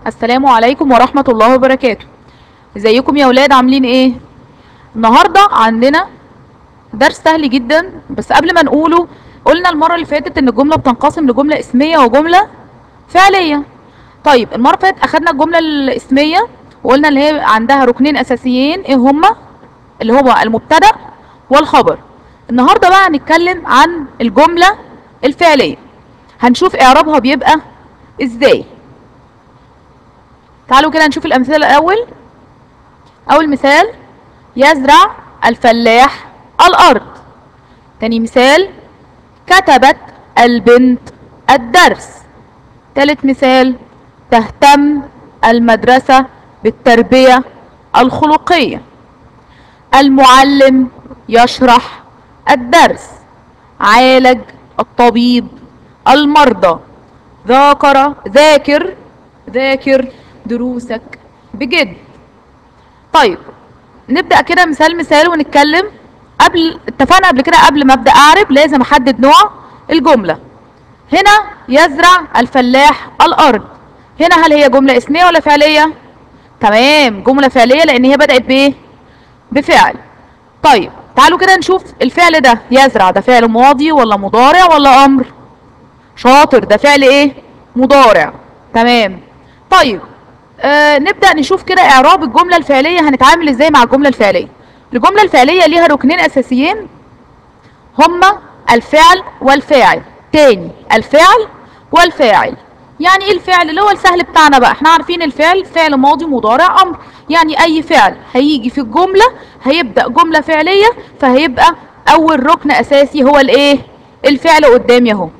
السلام عليكم ورحمة الله وبركاته ازيكم يا ولاد عاملين ايه النهاردة عندنا درس سهل جدا بس قبل ما نقوله قلنا المرة اللي فاتت ان الجملة بتنقسم لجملة اسمية وجملة فعلية طيب المرة اللي فاتت اخدنا الجملة الاسمية وقلنا ان هي عندها ركنين اساسيين ايه هما اللي هو المبتدأ والخبر النهاردة بقى هنتكلم عن الجملة الفعلية هنشوف اعرابها بيبقى ازاي تعالوا كده نشوف الامثله الاول اول مثال يزرع الفلاح الارض تاني مثال كتبت البنت الدرس تالت مثال تهتم المدرسه بالتربيه الخلقيه المعلم يشرح الدرس عالج الطبيب المرضى ذاكر ذاكر ذاكر دروسك بجد طيب نبدأ كده مثال مثال ونتكلم قبل اتفقنا قبل كده قبل ما ابدأ اعرب لازم احدد نوع الجملة هنا يزرع الفلاح الارض هنا هل هي جملة اسمية ولا فعلية تمام جملة فعلية لان هي بدأت بايه بفعل طيب تعالوا كده نشوف الفعل ده يزرع ده فعل ماضي ولا مضارع ولا امر شاطر ده فعل ايه مضارع تمام طيب آه نبدأ نشوف كده اعراب الجملة الفعلية هنتعامل ازاي مع الجملة الفعلية الجملة الفعلية ليها ركنين اساسيين هما الفعل والفاعل تاني الفعل والفاعل يعني ايه الفعل اللي هو السهل بتاعنا بقى احنا عارفين الفعل فعل ماضي مضارع امر يعني اي فعل هيجي في الجملة هيبدأ جملة فعلية فهيبقى اول ركن اساسي هو الايه الفعل قدامي اهو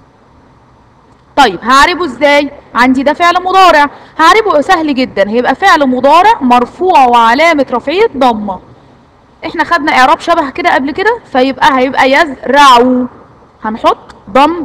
طيب هعربه ازاي عندي ده فعل مضارع هعربه سهل جدا هيبقى فعل مضارع مرفوع وعلامة رفعية ضمة احنا خدنا اعراب شبه كده قبل كده فيبقى هيبقى يزرع هنحط ضم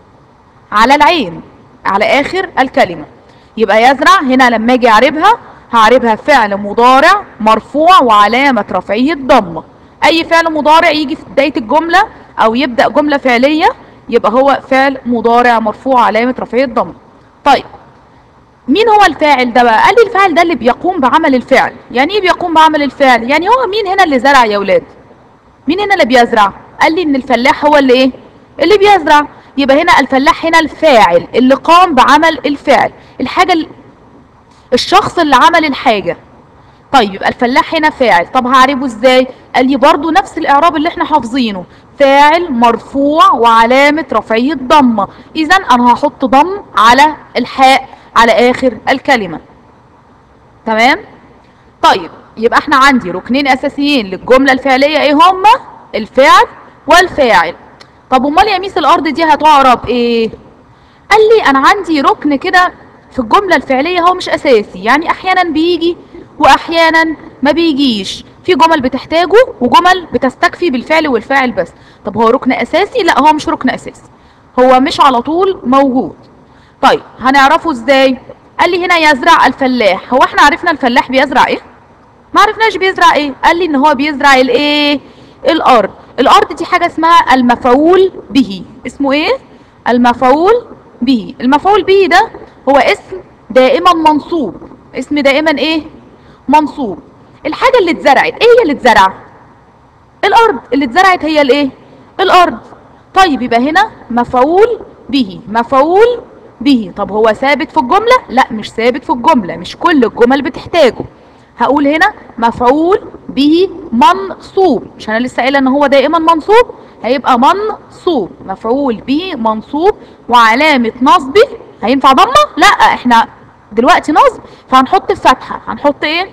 على العين على اخر الكلمة يبقى يزرع هنا لما اجي اعربها هعربها فعل مضارع مرفوع وعلامة رفعية ضمة اي فعل مضارع يجي في بداية الجملة او يبدأ جملة فعلية يبقى هو فعل مضارع مرفوع علامة رفعية ضمة طيب مين هو الفاعل ده بقى قال لي الفاعل ده اللي بيقوم بعمل الفعل يعني ايه بيقوم بعمل الفعل يعني هو مين هنا اللي زرع يا ولاد مين هنا اللي بيزرع قال لي ان الفلاح هو اللي ايه اللي بيزرع يبقى هنا الفلاح هنا الفاعل اللي قام بعمل الفعل الحاجة ال... الشخص اللي عمل الحاجة طيب يبقى الفلاح هنا فاعل طب هعربه ازاي قال لي برضو نفس الاعراب اللي احنا حافظينه فاعل مرفوع وعلامة رفعية ضمة اذا انا هحط ضم على الحاء على اخر الكلمة تمام طيب يبقى احنا عندي ركنين اساسيين للجملة الفعلية ايه هما الفعل والفاعل طب امال يا ميس الارض دي هتعرب ايه قال لي انا عندي ركن كده في الجملة الفعلية هو مش اساسي يعني احيانا بيجي واحيانا ما بيجيش في جمل بتحتاجه وجمل بتستكفي بالفعل والفاعل بس طب هو ركن اساسي لا هو مش ركن اساسي هو مش على طول موجود طيب هنعرفه ازاي قال لي هنا يزرع الفلاح هو احنا عرفنا الفلاح بيزرع ايه ما عرفناش بيزرع ايه قال لي ان هو بيزرع الايه الارض الارض دي حاجه اسمها المفعول به اسمه ايه المفعول به المفعول به ده هو اسم دائما منصوب اسم دائما ايه منصوب الحاجة اللي اتزرعت ايه هي اللي اتزرع الارض اللي اتزرعت هي الايه الارض طيب يبقى هنا مفعول به مفعول به طب هو ثابت في الجملة لا مش ثابت في الجملة مش كل الجمل بتحتاجه هقول هنا مفعول به منصوب مش انا لسه قايله ان هو دائما منصوب هيبقى منصوب مفعول به منصوب وعلامة نصبه هينفع ضمه لا احنا دلوقتي نصب فهنحط فتحة هنحط ايه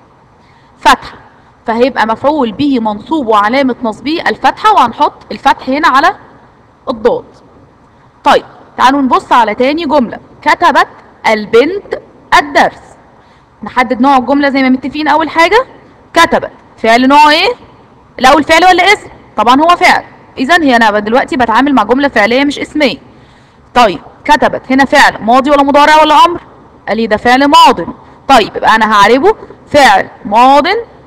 فتحة فهيبقى مفعول به منصوب وعلامة نصبه الفتحة وهنحط الفتح هنا على الضاد طيب تعالوا نبص على تاني جملة كتبت البنت الدرس نحدد نوع الجملة زي ما متفقين أول حاجة كتبت فعل نوعه ايه الأول فعل ولا اسم طبعا هو فعل إذا هي أنا دلوقتي بتعامل مع جملة فعلية مش اسمية طيب كتبت هنا فعل ماضي ولا مضارع ولا أمر قال لي ده فعل ماض طيب يبقى انا هعربه فعل ماض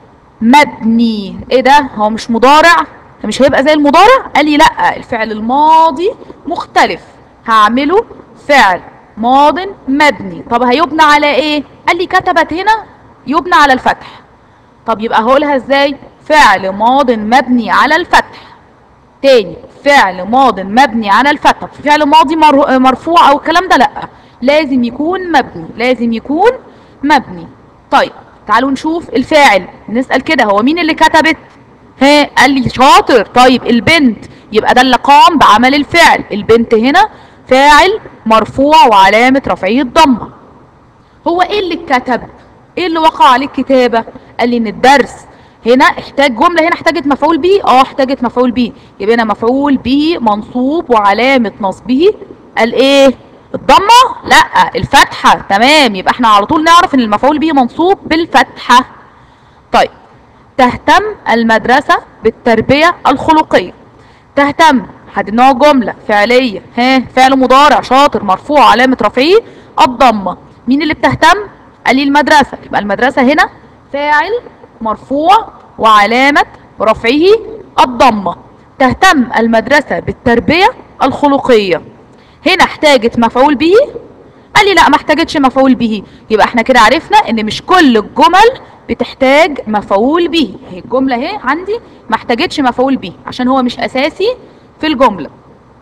مبني ايه ده هو مش مضارع مش هيبقى زي المضارع قال لي لا الفعل الماضي مختلف هعمله فعل ماض مبني طب هيبنى على ايه قال لي كتبت هنا يبنى على الفتح طب يبقى هقولها ازاي فعل ماض مبني على الفتح تاني فعل ماض مبني على الفتح فعل ماضي مر- مرفوع او الكلام ده لا لازم يكون مبني لازم يكون مبني طيب تعالوا نشوف الفاعل نسأل كده هو مين اللي كتبت ها قال لي شاطر طيب البنت يبقى ده اللي قام بعمل الفعل البنت هنا فاعل مرفوع وعلامة رفعه الضمة هو ايه اللي اتكتب ايه اللي وقع عليه الكتابة قال لي ان الدرس هنا احتاج جملة هنا احتاجت مفعول به اه احتاجت مفعول به يبقى هنا مفعول به منصوب وعلامة نصبه قال ايه الضمة لا الفتحة تمام يبقى احنا على طول نعرف ان المفعول به منصوب بالفتحة طيب تهتم المدرسة بالتربية الخلقية تهتم حددناها جملة فعلية ها فعل مضارع شاطر مرفوع علامة رفعه الضمة مين اللي بتهتم قال لي المدرسة يبقى المدرسة هنا فاعل مرفوع وعلامة رفعه الضمة تهتم المدرسة بالتربية الخلقية هنا احتاجت مفعول به قال لي لا ما احتاجتش مفعول به يبقى احنا كده عرفنا ان مش كل الجمل بتحتاج مفعول به هي الجملة اهي عندي ما احتاجتش مفعول به عشان هو مش اساسي في الجملة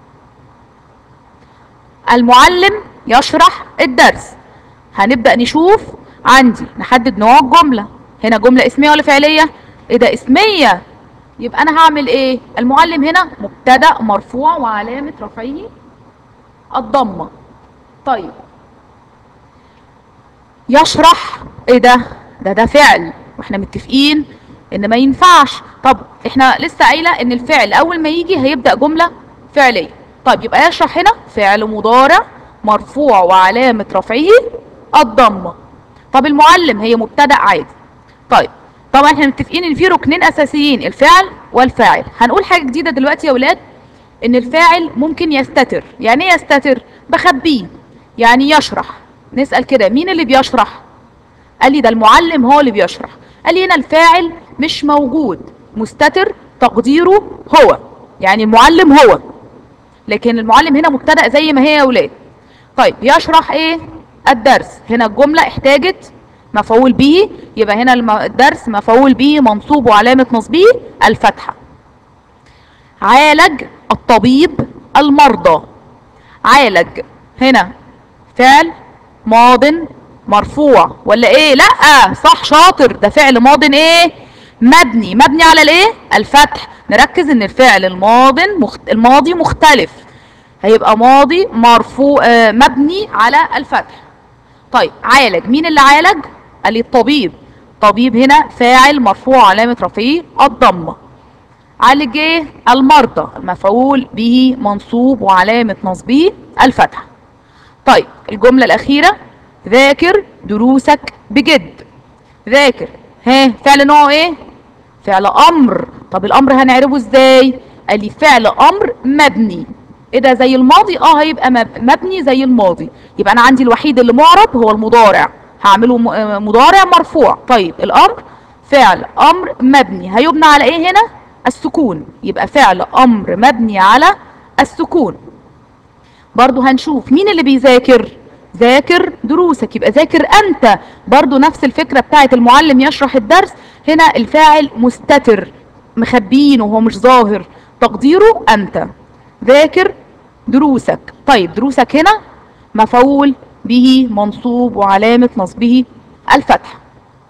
المعلم يشرح الدرس هنبدأ نشوف عندي نحدد نوع الجملة هنا جملة اسمية ولا فعلية ايه ده اسمية يبقى انا هعمل ايه المعلم هنا مبتدأ مرفوع وعلامة رفعه الضمة طيب يشرح ايه ده ده ده فعل واحنا متفقين ان ما ينفعش طب احنا لسه قايله ان الفعل اول ما يجي هيبدا جمله فعليه طيب يبقى يشرح هنا فعل مضارع مرفوع وعلامه رفعه الضمه طب المعلم هي مبتدا عادي طيب طبعا احنا متفقين ان في ركنين اساسيين الفعل والفاعل هنقول حاجه جديده دلوقتي يا ولاد ان الفاعل ممكن يستتر يعني ايه يستتر بخبيه يعني يشرح نسال كده مين اللي بيشرح قال لي ده المعلم هو اللي بيشرح قال لي هنا الفاعل مش موجود مستتر تقديره هو يعني المعلم هو لكن المعلم هنا مبتدأ زي ما هي يا ولاد طيب يشرح ايه الدرس هنا الجملة احتاجت مفعول به يبقى هنا الم- الدرس مفعول به منصوب وعلامة نصبه الفتحة عالج الطبيب المرضى عالج هنا فعل ماض مرفوع ولا ايه لا صح شاطر ده فعل ماض ايه مبني مبني على الايه الفتح نركز ان الفعل الماض مخت... الماضي مختلف هيبقى ماضي مرفوع آه مبني على الفتح طيب عالج مين اللي عالج قال لي الطبيب طبيب هنا فاعل مرفوع علامة رفعه الضمة عالج ايه المرضى المفعول به منصوب وعلامة نصبه الفتحة طيب الجملة الأخيرة ذاكر دروسك بجد ذاكر ها فعل نوعه ايه فعل أمر طب الأمر هنعرفه ازاي قال لي فعل أمر مبني ايه ده زي الماضي اه هيبقى مب- مبني زي الماضي يبقى انا عندي الوحيد اللي معرب هو المضارع هعمله م- آه مضارع مرفوع طيب الامر فعل امر مبني هيبنى على ايه هنا السكون يبقى فعل امر مبني على السكون برضو هنشوف مين اللي بيذاكر ذاكر دروسك يبقى ذاكر انت برضو نفس الفكرة بتاعت المعلم يشرح الدرس هنا الفاعل مستتر مخبينه وهو مش ظاهر تقديره انت ذاكر دروسك طيب دروسك هنا مفعول به منصوب وعلامة نصبه الفتح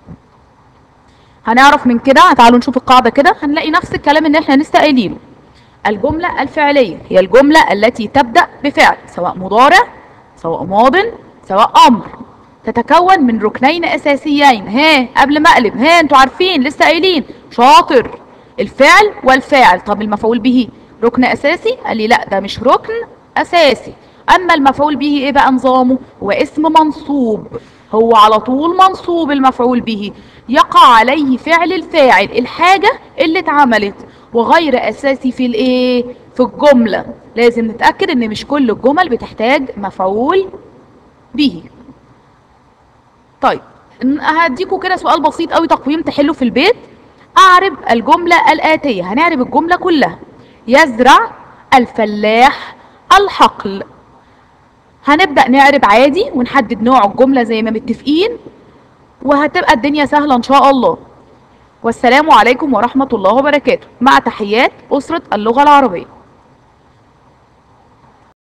هنعرف من كده تعالوا نشوف القاعدة كده هنلاقي نفس الكلام اللي احنا لسه قايلينه الجملة الفعلية هي الجملة التي تبدأ بفعل سواء مضارع سواء ماض سواء أمر تتكون من ركنين أساسيين ها قبل ما أقلب ها انتوا عارفين لسه قايلين شاطر الفعل والفاعل طب المفعول به ركن أساسي قال لي لا ده مش ركن أساسي أما المفعول به إيه بقى نظامه هو اسم منصوب هو على طول منصوب المفعول به يقع عليه فعل الفاعل الحاجة اللي اتعملت وغير أساسي في الإيه في الجملة لازم نتأكد إن مش كل الجمل بتحتاج مفعول به طيب ن- هديكوا كده سؤال بسيط قوي تقويم تحله في البيت اعرب الجملة الآتية هنعرب الجملة كلها يزرع الفلاح الحقل هنبدأ نعرب عادي ونحدد نوع الجملة زي ما متفقين وهتبقى الدنيا سهلة إن شاء الله والسلام عليكم ورحمة الله وبركاته مع تحيات أسرة اللغة العربية